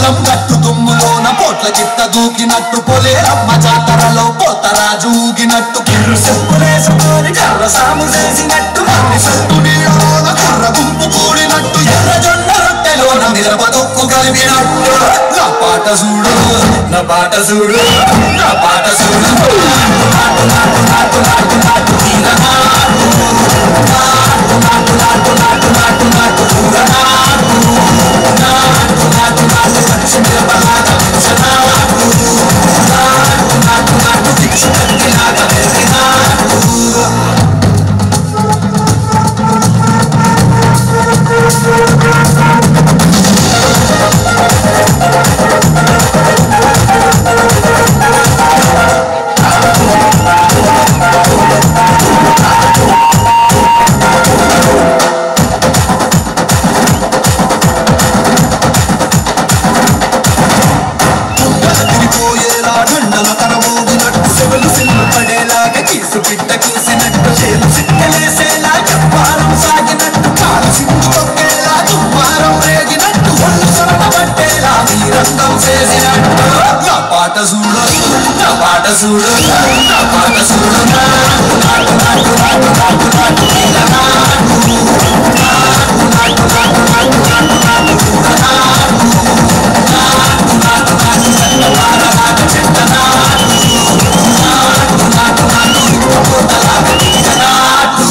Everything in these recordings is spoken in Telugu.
పొలం గట్టు దుమ్ములోన పోట్ల చిత్త దూకినట్టు పొలేరమ్మ జాతరలో పోతరాజు ఊగినట్టు కిర్రు చెప్పులేసుకొని కర్ర సాము చేసినట్టు మన్ని సొట్టు నీడలోన కుర్ర గుంపు కూడినట్టు ఎర్ర జొన్న రొట్టెలోన మిరప తొక్కు కలిపినట్టు నా పాట చూడు నా పాట చూడు నా పాట చూడు నాటు నాటు నాటు నాటు నాటు తీర నాటు నాటు నాటు నాటు నాటు నాటు నాటు కూర నాటు నాటు నాటు నాటు పచ్చి మిరపలాట పిచ్చ నాటు నాటు నాటు నాటు పిచ్చి కత్తిలాట వెర్రి నాటు తిరిగిపోయేలా దండల తరమోగినట్టు సెవలు సిల్లు పడేలాగా కీసు పిట్ట కూసినట్టు చేలు సిక్కలేసేలా చెప్పారం సాగినట్టు కాలు సింగు తొక్కేలా దుమ్మారం రేగినట్టు ఒళ్ళు సొరత పట్టేలా వీరంగం చేసినట్టు నా పాట చూడు నా పాట చూడు నా పాట చూడు నాటు నాటు నాటు నాటు నాటు నాటు నీల నాటు నాటు నాటు నాటు నాటు నాటు నాటు కూర నాటు నాటు నాటు నాటు చందమారలాగ చెట్ట నాటు నాటు నాటు నాటు ఇప్పపోతలాగ తీగ నాటు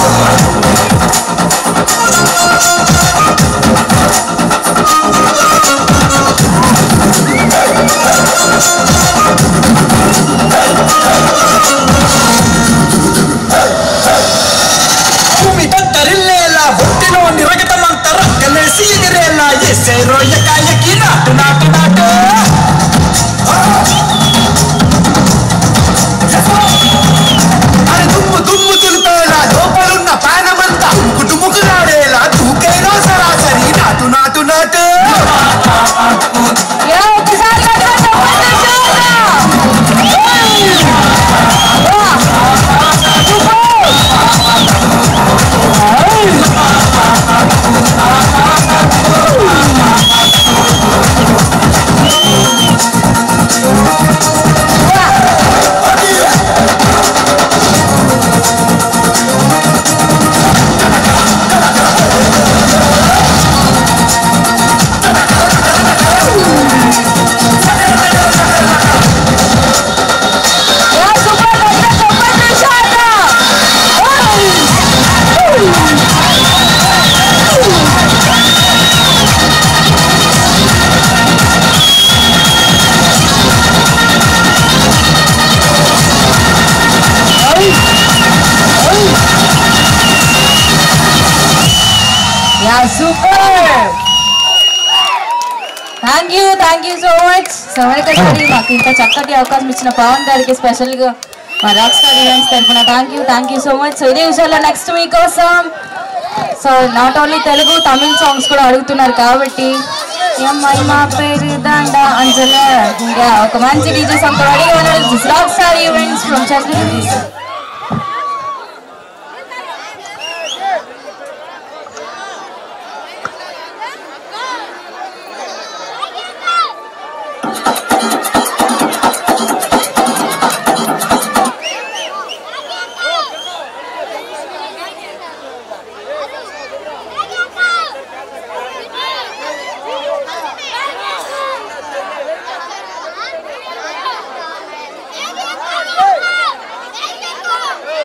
భూమి తట్టరిల్లేలా ఒట్టిలో నిరగటమంత రక్కలేసి ఎగిరేలా ఎసే రొయ్యకాయకి నాటు నాటు నాటు అరే దుమ్ము దుమ్ము తులిపేలా లోపలున్న పానమంతా కుటుముకులాడేలా దూకేలో సరాసరి నాటు నాటు నాటు ఏ ఒక్కసారి గట్టిగా చెప్పండి చూద్దాం. ఏ సూపర్ గట్టిగా చెప్పండి చూద్దాం. Yeah super thank you thank you so much so మరొకసారి మాకు ఇంత చక్కటి అవకాశం ఇచ్చిన పవన్ గారికి స్పెషల్గా మా రాక్ స్టార్ ఈవెంట్స్ తరఫున thank you thank you so much so ఇదే విషయాల్లో నెక్స్ట్ మీకోసం so not only Telugu Tamil songs కూడా అడుగుతున్నారు కాబట్టి అమ్మాయి మా పేరు దండ అంజల ఇంకా ఒక మంచి డీజే సాంగ్ రెడీ ఉన్నారు rock star events from Chandragiri Go!